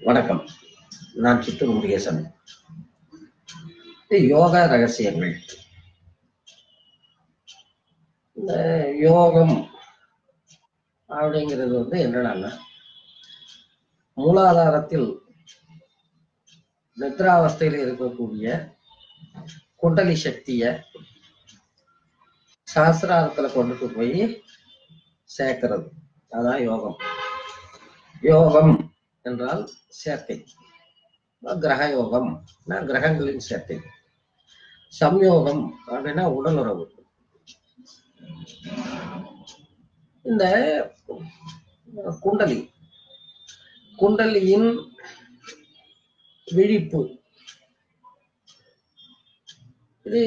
வணக்கம் நான் சித்தூர் முருகேசன் இது யோகா ரகசியங்கள் இந்த யோகம் அப்படிங்கிறது வந்து என்னடான்னா மூலாதாரத்தில் நித்ராவஸ்தையில் இருக்கக்கூடிய குண்டலி சக்திய சாஸ்திராரத்துல கொண்டுட்டு போய் சேர்க்கிறது அதான் யோகம் யோகம் என்றால் சேர்க்கை கிரக யோகம் கிரகங்களின் சேர்க்கை சம்யோகம் அப்படின்னா உடலுறவு இந்த குண்டலி குண்டலியின் விழிப்பு இது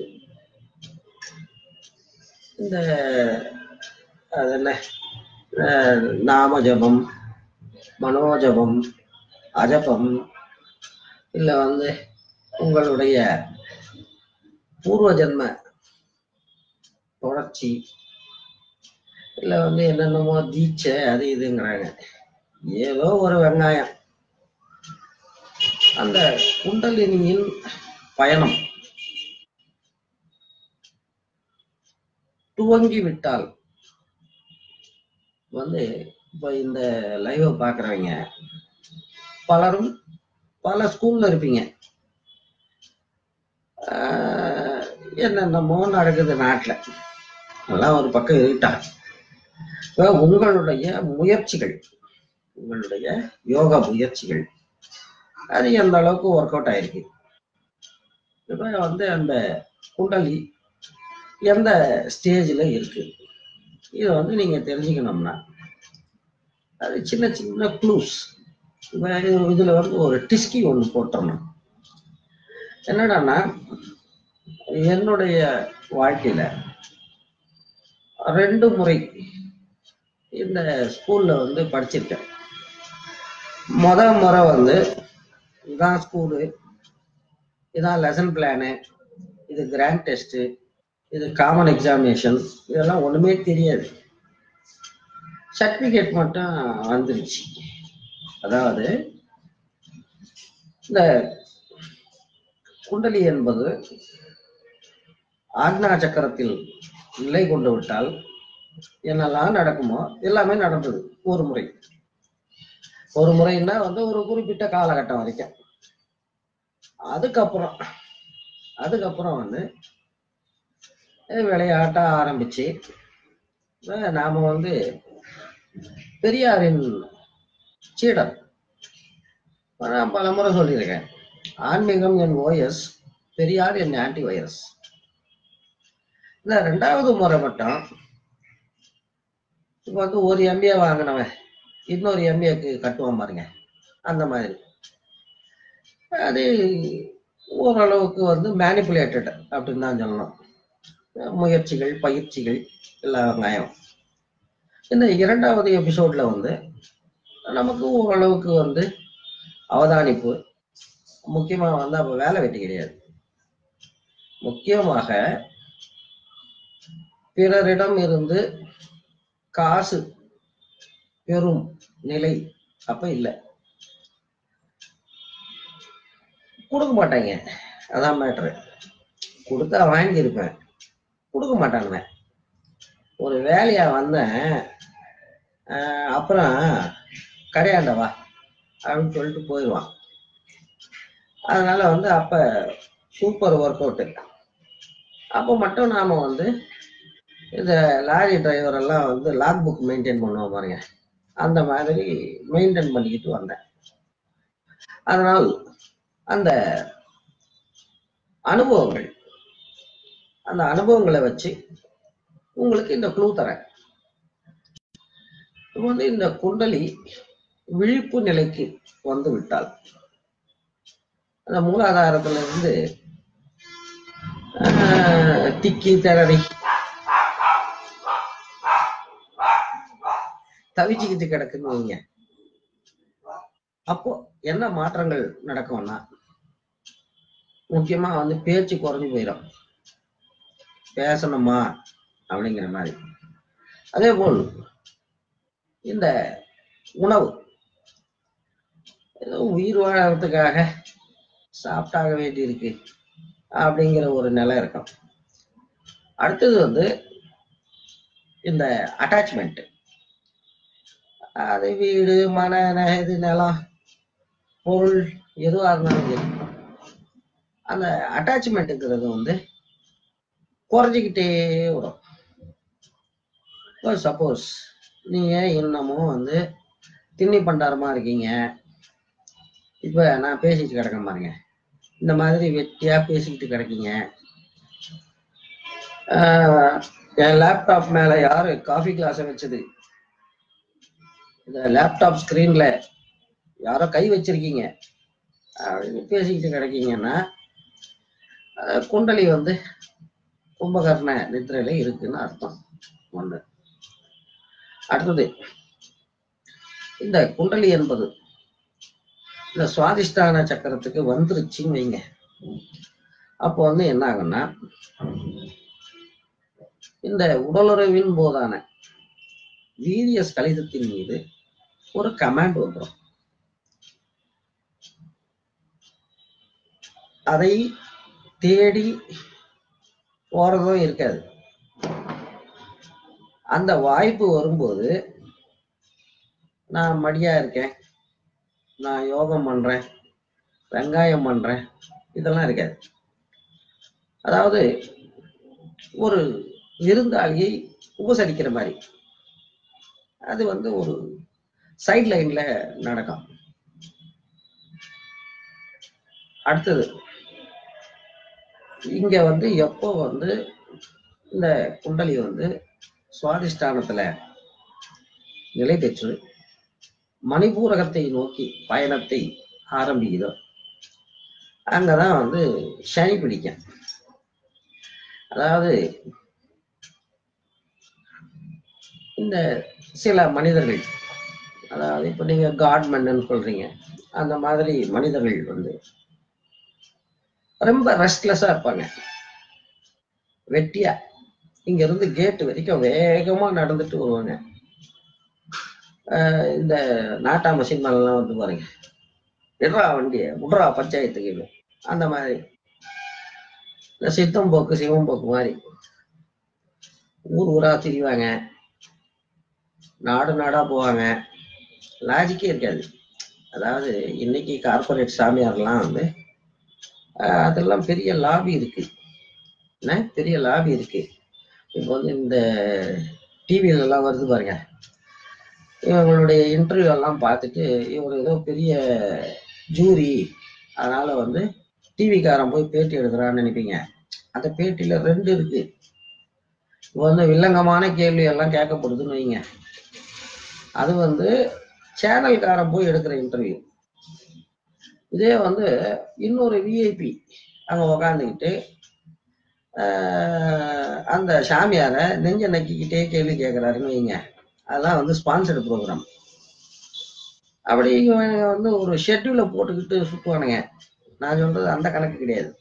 இந்த அது என்ன அஹ் நாமஜபம் மனோஜபம் அஜபம் இல்லை வந்து உங்களுடைய பூர்வ ஜென்ம தொடர்ச்சி இல்லை வந்து என்னென்னமோ தீட்சை அது இதுங்கிறாங்க ஏதோ ஒரு வெங்காயம் அந்த குண்டலினியின் பயணம் துவங்கி விட்டால் வந்து இப்போ இந்த லைவை பார்க்குறவங்க பலரும் பல ஸ்கூல்ல இருப்பீங்க ஆஹ் என்னென்னமோ நடக்குது நாட்டில் அதெல்லாம் ஒரு பக்கம் இருக்கட்டா இப்போ உங்களுடைய முயற்சிகள் உங்களுடைய யோகா முயற்சிகள் அது எந்த அளவுக்கு ஒர்க் அவுட் ஆயிருக்கு இப்போ வந்து அந்த குண்டலி எந்த ஸ்டேஜில் இருக்கு இதை வந்து நீங்கள் தெரிஞ்சுக்கணும்னா அது சின்ன சின்ன க்ளூஸ் இதில் வந்து ஒரு டிஸ்கி ஒன்று போட்டுறணும் என்னடான்னா என்னுடைய வாழ்க்கையில் ரெண்டு முறை இந்த ஸ்கூல்ல வந்து படிச்சிருக்கேன் முத முறை வந்து இதான் ஸ்கூலு இதான் லெசன் பிளானு இது கிராண்ட் டெஸ்ட்டு இது காமன் எக்ஸாமினேஷன் இதெல்லாம் ஒண்ணுமே தெரியாது சர்டிபிகேட் மட்டும் வந்துருச்சு அதாவது இந்த குண்டலி என்பது ஆக்னா சக்கரத்தில் நிலை கொண்டு விட்டால் என்னெல்லாம் நடக்குமோ எல்லாமே நடந்தது ஒரு முறை ஒரு முறைன்னா வந்து ஒரு குறிப்பிட்ட காலகட்டம் வரைக்கும் அதுக்கப்புறம் அதுக்கப்புறம் வந்து விளையாட்ட ஆரம்பிச்சு அஹ் நாம வந்து பெரியாரின் சீடர் நான் பல முறை சொல்லியிருக்கேன் ஆன்மீகம் என் ஓஎஸ் பெரியார் என் ஆன்டி வைரஸ் இந்த ரெண்டாவது முறை மட்டும் இப்போ வந்து ஒரு எம்பிஏ வாங்கினவன் இன்னொரு எம்பிஏக்கு கட்டுவான் பாருங்க அந்த மாதிரி அது ஓரளவுக்கு வந்து மேனிப்புலேட்டட் அப்படின்னு தான் சொல்லணும் முயற்சிகள் பயிற்சிகள் எல்லா வெங்காயம் இந்த இரண்டாவது எபிசோட்ல வந்து நமக்கு ஓரளவுக்கு வந்து அவதானிப்பு முக்கியமா வந்து அப்ப வேலை வெட்டி கிடையாது முக்கியமாக பிறரிடம் இருந்து காசு பெறும் நிலை அப்ப இல்லை கொடுக்க மாட்டாங்க அதான் மேட்ரு கொடுத்தா வாங்கியிருப்பேன் கொடுக்க மாட்டானுங்க ஒரு வேலையா வந்தேன் ஆஹ் அப்புறம் கடையாண்ட வா அப்படின்னு சொல்லிட்டு போயிடுவான் அதனால வந்து அப்ப சூப்பர் ஒர்க் அவுட்டு அப்போ மட்டும் நாம வந்து இந்த லாரி டிரைவர் எல்லாம் வந்து லாக் புக் மெயின்டைன் பண்ணுவோம் பாருங்க அந்த மாதிரி மெயின்டைன் பண்ணிக்கிட்டு வந்தேன் அதனால் அந்த அனுபவங்கள் அந்த அனுபவங்களை வச்சு உங்களுக்கு இந்த க்ளூ தரேன் இப்போ வந்து இந்த குண்டலி விழிப்பு நிலைக்கு வந்து விட்டால் அந்த மூலாதாரத்துல இருந்து ஆஹ், திக்கி திணறி தவிச்சுக்கிட்டு கிடக்குன்னு வைங்க அப்போ என்ன மாற்றங்கள் நடக்கும்னா முக்கியமா வந்து பேச்சு குறைஞ்சு போயிடும் பேசணுமா அப்படிங்கிற மாதிரி அதே போல் இந்த உணவு ஏதோ உயிர் வாழறதுக்காக சாப்பிட்டாக வேண்டி இருக்கு அப்படிங்கிற ஒரு நிலை இருக்கும் அடுத்தது வந்து இந்த அட்டாச்மெண்ட் அது வீடு மன ந- இது நிலம் பொருள் எதுவா இருந்தாலும் சரி அந்த அட்டாச்மெண்ட்டுங்கிறது வந்து குறைஞ்சிக்கிட்டே வரும் இப்போ சப்போஸ் நீங்க இன்னமும் வந்து திண்ணி பண்டாரமா இருக்கீங்க இப்ப நான் பேசிட்டு கிடக்க பாருங்க இந்த மாதிரி வெட்டியா பேசிக்கிட்டு கிடக்கீங்க ஆஹ் என் லேப்டாப் மேல யாரு காஃபி கிளாஸை வச்சது இந்த லேப்டாப் ஸ்கிரீன்ல யாரோ கை வச்சிருக்கீங்க அப்படின்னு பேசிக்கிட்டு கிடக்கீங்கன்னா அஹ் குண்டலி வந்து கும்பகர்ண நித்திரையில இருக்குன்னு அர்த்தம் ஒண்ணு அடுத்தது இந்த குண்டலி என்பது இந்த சுவாதிஷ்டான சக்கரத்துக்கு வந்துருச்சுன்னு வைங்க அப்போ வந்து என்ன ஆகும்னா இந்த உடலுறவின் போதான வீரிய ஸ்கலிதத்தின் மீது ஒரு கமாண்ட் வந்துடும் அதை தேடி போறதும் இருக்காது அந்த வாய்ப்பு வரும்போது நான் மடியா இருக்கேன் நான் யோகம் பண்றேன் வெங்காயம் பண்றேன் இதெல்லாம் இருக்காது அதாவது ஒரு விருந்தாளியை உபசரிக்கிற மாதிரி அது வந்து ஒரு சைட் லைன்ல நடக்கும் அடுத்தது இங்க வந்து எப்போ வந்து இந்த குண்டலி வந்து சுவாதிஷ்டானத்துல நிலை பெற்று மணிபூரகத்தை நோக்கி பயணத்தை ஆரம்பிக்குதோ அங்கதான் வந்து சனி பிடிக்கும் அதாவது இந்த சில மனிதர்கள் அதாவது இப்ப நீங்க காட்மன்னு சொல்றீங்க அந்த மாதிரி மனிதர்கள் வந்து ரொம்ப ரெஸ்ட்லெஸ்ஸா இருப்பாங்க வெட்டியா இங்க இருந்து கேட் வரைக்கும் வேகமா நடந்துட்டு வருவாங்க ஆஹ் இந்த நாட்டாம சினிமாலாம் வந்து பாருங்க விடுறா வண்டிய விடுறா பஞ்சாயத்துக்கு அந்த மாதிரி இந்த சித்தம் போக்கு சிவம் போக்கு மாதிரி ஊர் ஊரா திரிவாங்க நாடு நாடா போவாங்க லாஜிக்கே இருக்காது அதாவது இன்னைக்கு கார்பரேட் சாமியார்லாம் வந்து ஆஹ் அதெல்லாம் பெரிய லாபி இருக்கு என்ன பெரிய லாபி இருக்கு இப்போ வந்து இந்த டிவில எல்லாம் வருது பாருங்க இவங்களுடைய இன்டர்வியூ எல்லாம் பார்த்துட்டு இவர் ஏதோ பெரிய ஜூரி அதனால வந்து டிவிக்காரன் போய் பேட்டி எடுக்கிறான்னு நினைப்பீங்க அந்த பேட்டியில ரெண்டு இருக்கு இப்போ வந்து வில்லங்கமான கேள்வி எல்லாம் கேட்கப்படுதுன்னு வைங்க அது வந்து சேனல்காரன் போய் எடுக்கிற இன்டர்வியூ இதே வந்து இன்னொரு விஐபி அங்க உக்காந்துக்கிட்டு அந்த சாமியாரை நெஞ்ச நக்கிக்கிட்டே கேள்வி கேட்கிறாருன்னு வைங்க அதெல்லாம் வந்து ஸ்பான்சர்டு ப்ரோக்ராம் அப்படி இவனுங்க வந்து ஒரு ஷெட்யூல போட்டுக்கிட்டு சுத்துவானுங்க நான் சொல்றது அந்த கணக்கு கிடையாது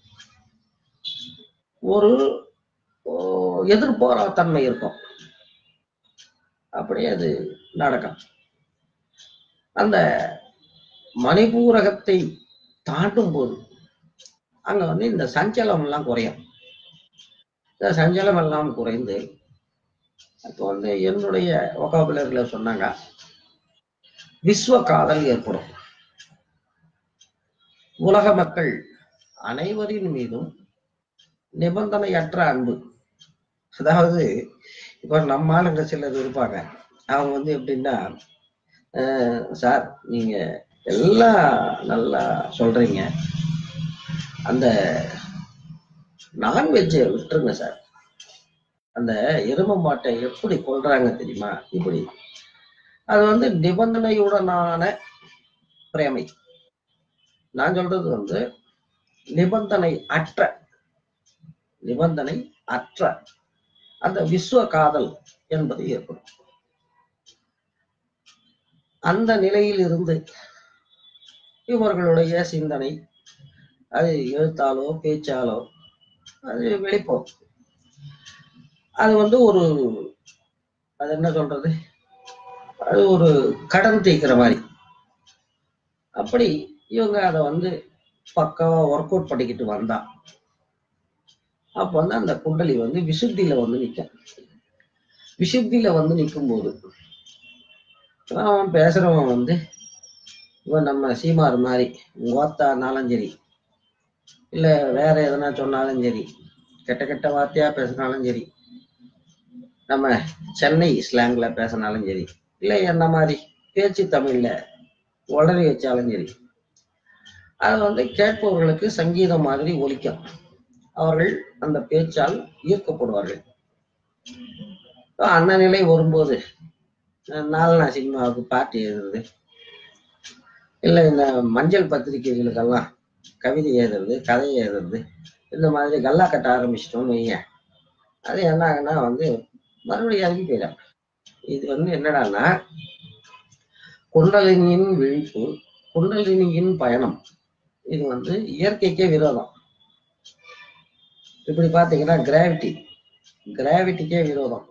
ஒரு ஓ, எதிர்போராத்தன்மை இருக்கும் அப்படியே அது நடக்கும் அந்த மணிபூரகத்தை தாண்டும் போது அங்க வந்து இந்த சஞ்சலம் எல்லாம் குறையும் இந்த சஞ்சலம் எல்லாம் குறைந்து அப்போ வந்து என்னுடைய ஒகாபுலர்ல சொன்னாங்க விஸ்வ காதல் ஏற்படும் உலக மக்கள் அனைவரின் மீதும் நிபந்தனையற்ற அன்பு அதாவது இப்ப நம்ம ஆளுங்க சிலர் இருப்பாங்க அவங்க வந்து எப்படின்னா அஹ், சார் நீங்க எல்லாம் நல்லா சொல்றீங்க அந்த நான்வெஜ்ஜை விட்டுருங்க சார் அந்த எரும மாட்டை எப்படி கொல்றாங்க தெரியுமா இப்படி அது வந்து நிபந்தனையுடனான பிரேமை நான் சொல்றது வந்து நிபந்தனை அற்ற நிபந்தனை அற்ற அந்த விஸ்வ காதல் என்பது ஏற்படும் அந்த நிலையில் இருந்து இவர்களுடைய சிந்தனை அது எழுத்தாலோ பேச்சாலோ அது வெளிப்போம் அது வந்து ஒரு அது என்ன சொல்றது அது ஒரு கடன் தீர்க்கிற மாதிரி அப்படி இவங்க அதை வந்து பக்காவா ஒர்க் அவுட் பண்ணிக்கிட்டு வந்தா அப்ப வந்து அந்த குண்டலி வந்து விசுத்தியில வந்து நிக்கும் விசுத்தியில வந்து நிற்கும் போது அவன் பேசுறவன் வந்து இவன் நம்ம சீமார் மாதிரி ஓத்தானாலும் சரி இல்ல வேற எதனா சொன்னாலும் சரி கெட்ட கெட்ட வார்த்தையா பேசினாலும் சரி நம்ம சென்னை ஸ்லாங்ல பேசினாலும் சரி இல்ல என்ன மாதிரி பேச்சு தமிழ்ல உளறி வச்சாலும் சரி அது வந்து கேட்பவர்களுக்கு சங்கீதம் மாதிரி ஒலிக்கும் அவர்கள் அந்த பேச்சால் ஈர்க்கப்படுவார்கள் அந்த நிலை வரும்போது நாலனா சினிமாவுக்கு பாட்டு எழுதுறது இல்லை இந்த மஞ்சள் பத்திரிகைகளுக்கெல்லாம் கவிதை எழுதுறது கதை எழுதுறது இந்த மாதிரி கல்லா கட்ட ஆரம்பிச்சிட்டோம்னு வைங்க அது என்ன ஆகுன்னா வந்து மறுபடியும் இறங்கி போயிடும் இது வந்து என்னடான்னா குண்டலினியின் விழிப்பு குண்டலினியின் பயணம் இது வந்து இயற்கைக்கே விரோதம் இப்படி பாத்தீங்கன்னா கிராவிட்டி கிராவிட்டிக்கே விரோதம்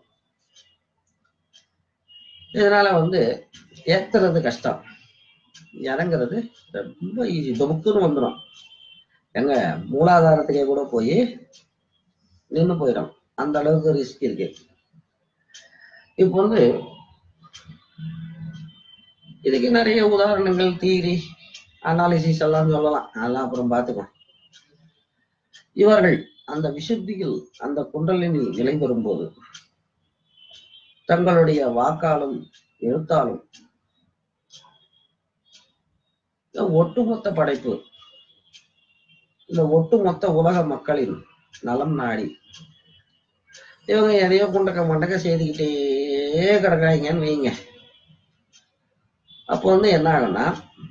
இதனால வந்து ஏத்துறது கஷ்டம் இறங்குறது ரொம்ப ஈஸி தொமுக்குன்னு வந்துடும் எங்க மூலாதாரத்துக்கே கூட போய் நின்று போயிடும் அந்த அளவுக்கு ரிஸ்க் இருக்கு இப்போ வந்து இதுக்கு நிறைய உதாரணங்கள் தீரி அனாலிசிஸ் எல்லாம் சொல்லலாம் அதெல்லாம் அப்புறம் பார்த்துக்கலாம் இவர்கள் அந்த விசுத்தியில் அந்த குண்டலினி நிலை பெறும்போது தங்களுடைய வாக்காலும் எழுத்தாலும் இந்த ஒட்டுமொத்த படைப்பு இந்த ஒட்டுமொத்த உலக மக்களின் நலம் நாடி இவங்க எதையோ குண்டக்க மண்டக்க செய்துக்கிட்டே கிடக்குறாங்கன்னு வைங்க அப்போ வந்து என்ன ஆகும்னா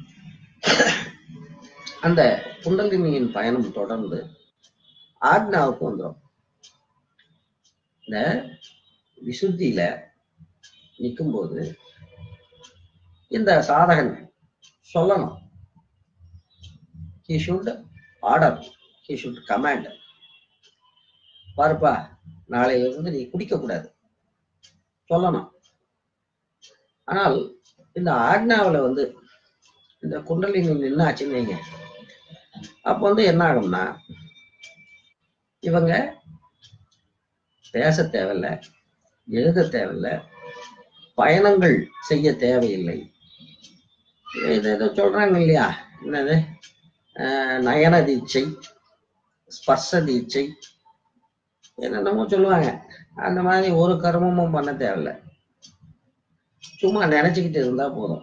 அந்த குண்டலினியின் பயணம் தொடர்ந்து ஆக்னாவுக்கு வந்துடும் இந்த விசுத்தியில நிற்கும்போது இந்த சாதகன் சொல்லணும் he should order he should command பாருப்பா நாளையில இருந்து நீ குடிக்க கூடாது சொல்லணும் ஆனால் இந்த ஆக்னாவில் வந்து இந்த குண்டலினி நின்னாச்சுன்னு வைங்க அப்போ வந்து என்ன ஆகும்னா இவங்க பேச தேவையில்ல எழுத தேவையில்ல பயணங்கள் செய்ய தேவையில்லை இது ஏதோ சொல்றாங்க இல்லையா என்னது ஆஹ் நயன தீட்சை ஸ்பர்ச தீட்சை என்னென்னமோ சொல்லுவாங்க அந்த மாதிரி ஒரு கர்மமும் பண்ண தேவையில்ல சும்மா நினைச்சுக்கிட்டு இருந்தா போதும்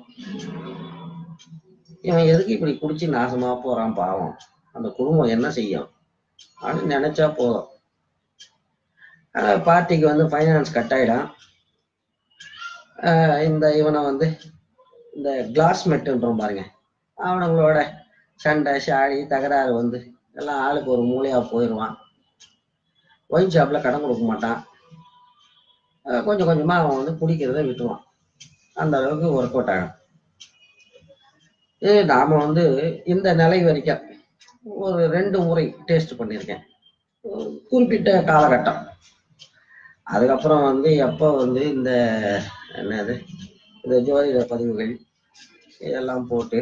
இவன் எதுக்கு இப்படி குடிச்சு நாசமா போறான் பாவம் அந்த குடும்பம் என்ன செய்யும் அப்படின்னு நினைச்சா போதும் ஆனா பார்ட்டிக்கு வந்து ஃபைனான்ஸ் கட் ஆயிடும் ஆஹ் இந்த இவனை வந்து இந்த கிளாஸ் மெட்டுன்றோம் பாருங்க அவனுங்களோட சண்டை ஷாடி தகராறு வந்து எல்லாம் ஆளுக்கு ஒரு மூலையா போயிடுவான் ஒயின் ஷாப்ல கடன் கொடுக்க மாட்டான் ஆஹ் கொஞ்சம் கொஞ்சமா அவன் வந்து குடிக்கிறத விட்டுருவான் அந்த அளவுக்கு ஒர்க் அவுட் ஆகும் இது நாம வந்து இந்த நிலை வரைக்கும் ஒரு ரெண்டு முறை டேஸ்ட் பண்ணியிருக்கேன் ஒரு குறிப்பிட்ட காலகட்டம் அதுக்கப்புறம் வந்து எப்போ வந்து இந்த என்னது இந்த ஜோதிட பதிவுகள் இதெல்லாம் போட்டு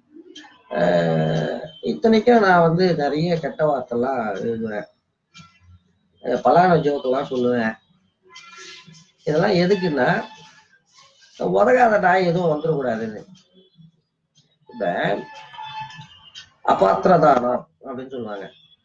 ஆஹ் இத்தனைக்கும் நான் வந்து நிறைய கெட்ட வார்த்தைலாம் எழுதுவேன் அஹ் பலான ஜோக்கெல்லாம் சொல்லுவேன் இதெல்லாம் எதுக்குன்னா உதகாத நாய் எதுவும் வந்துடக்கூடாதுன்னு இப்ப அபாத்திரதானம் அப்படின்னு சொல்லுவாங்க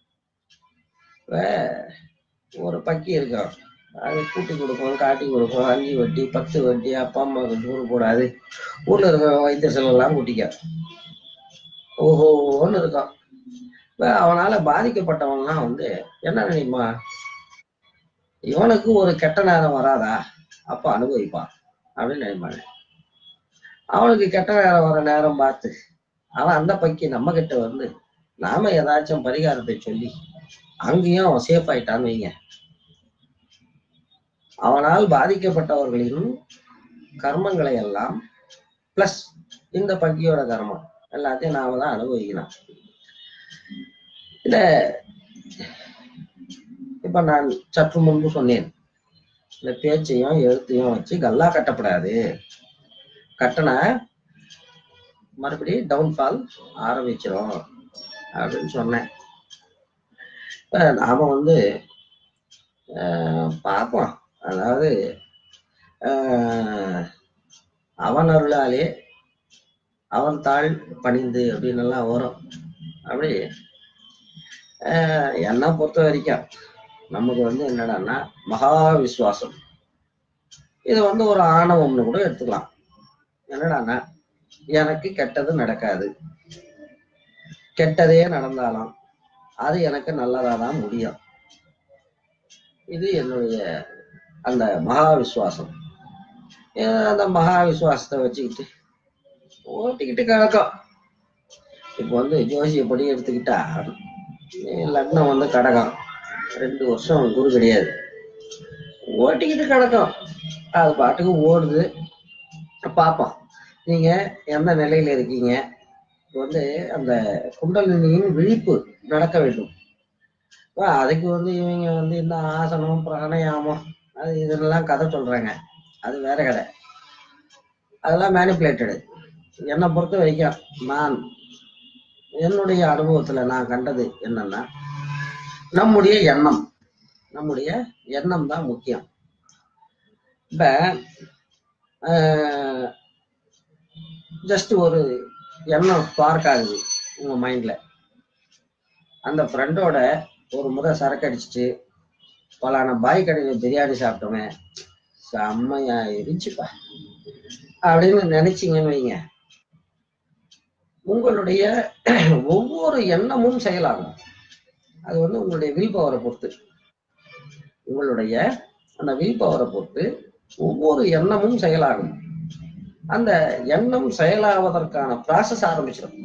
இப்ப ஒரு பக்கி இருக்கும் அது கூட்டி கொடுக்கும் காட்டி கொடுக்கும் அஞ்சு வட்டி பத்து வட்டி அப்பா அம்மாவுக்கு டூர் போடாது ஊர்ல இருக்கிற வைத்திய செலவெல்லாம் கூட்டிக்க ஓஹோன்னு இருக்கும் இப்ப அவனால பாதிக்கப்பட்டவன்லாம் வந்து என்ன நினைப்பா இவனுக்கு ஒரு கெட்ட நேரம் வராதா அப்ப அனுபவிப்பான் அப்படின்னு நினைப்பாங்க அவனுக்கு கெட்ட நேரம் வர நேரம் பார்த்து அவன் அந்த பக்கி நம்ம கிட்ட வந்து நாம ஏதாச்சும் பரிகாரத்தை சொல்லி அங்கேயும் அவன் சேஃப் ஆயிட்டான்னு வைங்க அவனால் பாதிக்கப்பட்டவர்களின் கர்மங்களை எல்லாம் பிளஸ் இந்த பக்கியோட கர்மம் எல்லாத்தையும் நாம தான் அனுபவிக்கணும் இத இப்ப நான் சற்று முன்பு சொன்னேன் இந்த பேச்சையும் எழுத்தையும் வச்சு கல்லா கட்டப்படாது கட்டண மறுபடியும் டவுன்ஃபால் ஆரம்பிச்சிரும் அப்படின்னு சொன்னேன் இப்ப நாம வந்து ஆஹ், பார்ப்போம் அதாவது ஆஹ், அவன் அருளாலே அவன் தாழ் பணிந்து அப்படின்னு எல்லாம் வரும் அப்படி ஆஹ், என்னை பொறுத்த வரைக்கும் நமக்கு வந்து என்னடான்னா மகா விசுவாசம் இது வந்து ஒரு ஆணவம்னு கூட எடுத்துக்கலாம் என்னடான்னா எனக்கு கெட்டது நடக்காது கெட்டதே நடந்தாலும் அது எனக்கு நல்லதா தான் முடியும் இது என்னுடைய அந்த மகா விசுவாசம் ஏன் அந்த மகா விசுவாசத்தை வச்சுக்கிட்டு ஓட்டிக்கிட்டு கிடக்கும் இப்போ வந்து ஜோசியப்படி எடுத்துக்கிட்டா லக்னம் வந்து கடகம் ரெண்டு வருஷம் குரு கிடையாது ஓட்டிக்கிட்டு கிடக்கும் அது பாட்டுக்கு ஓடுது பார்ப்போம் நீங்க எந்த நிலையில இருக்கீங்க இப்ப வந்து அந்த குண்டலினியின் விழிப்பு நடக்க வேண்டும் அப்ப அதுக்கு வந்து இவங்க வந்து இந்த ஆசனம் பிராணயாமம் அது இதெல்லாம் கதை சொல்றாங்க அது வேற கதை அதெல்லாம் மேனிப்புலேட்டடு என்னை பொறுத்த வரைக்கும் நான் என்னுடைய அனுபவத்துல நான் கண்டது என்னன்னா நம்முடைய எண்ணம் நம்முடைய எண்ணம் தான் முக்கியம் இப்ப ஜஸ்ட் ஒரு எண்ணம் ஸ்பார்க் ஆகுது உங்க மைண்ட்ல அந்த ஃப்ரெண்டோட ஒரு முறை சரக்கு அடிச்சிட்டு பலான பாய் கடையில் பிரியாணி சாப்பிட்டோமே செம்மையா இருந்துச்சுப்பா அப்படின்னு நினைச்சீங்கன்னு வைங்க உங்களுடைய ஒவ்வொரு எண்ணமும் செயலாகும் அது வந்து உங்களுடைய வில் பவரை பொறுத்து உங்களுடைய அந்த வில் பவரை பொறுத்து ஒவ்வொரு எண்ணமும் செயலாகும் அந்த எண்ணம் செயலாவதற்கான ப்ராசஸ் ஆரம்பிச்சிடும்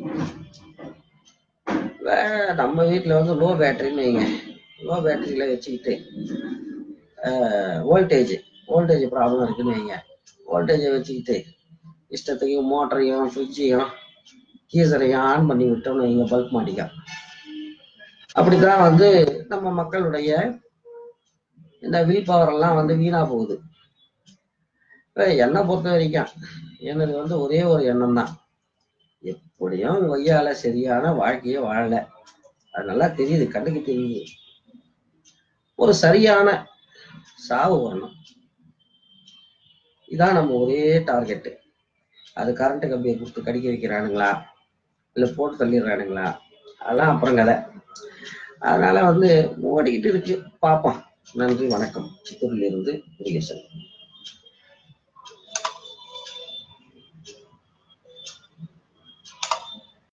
வே- நம்ம வீட்டில் வந்து லோ பேட்டரின்னு வைங்க லோ பேட்டரியில வச்சுக்கிட்டு வோல்டேஜ் வோல்டேஜ் ப்ராப்ளம் இருக்குன்னு வைங்க வோல்டேஜை வச்சுக்கிட்டு இஷ்டத்துக்கு மோட்டரையும் ஃப்ரிட்ஜையும் கீசரையும் ஆன் பண்ணி விட்டோம்னு வைங்க பல்ப் மாட்டிக்கும் அப்படித்தான் வந்து நம்ம மக்களுடைய இந்த வில் பவர் எல்லாம் வந்து வீணா போகுது இப்ப என்னை பொறுத்த வரைக்கும் எனது வந்து ஒரே ஒரு எண்ணம் தான் எப்படியும் கொய்யால சரியான வாழ்க்கையை வாழல அது நல்லா தெரியுது கண்ணுக்கு தெரியுது ஒரு சரியான சாவு வரணும் இதான் நம்ம ஒரே டார்கெட்டு அது கரண்ட் கம்பியை கொடுத்து கடிக்க வைக்கிறானுங்களா இல்லை போட்டு தள்ளிடுறானுங்களா அதெல்லாம் அப்புறம் கதை அதனால வந்து ஓடிக்கிட்டு இருக்கு பார்ப்போம் நன்றி வணக்கம் சித்தூரிலிருந்து முருகேசன்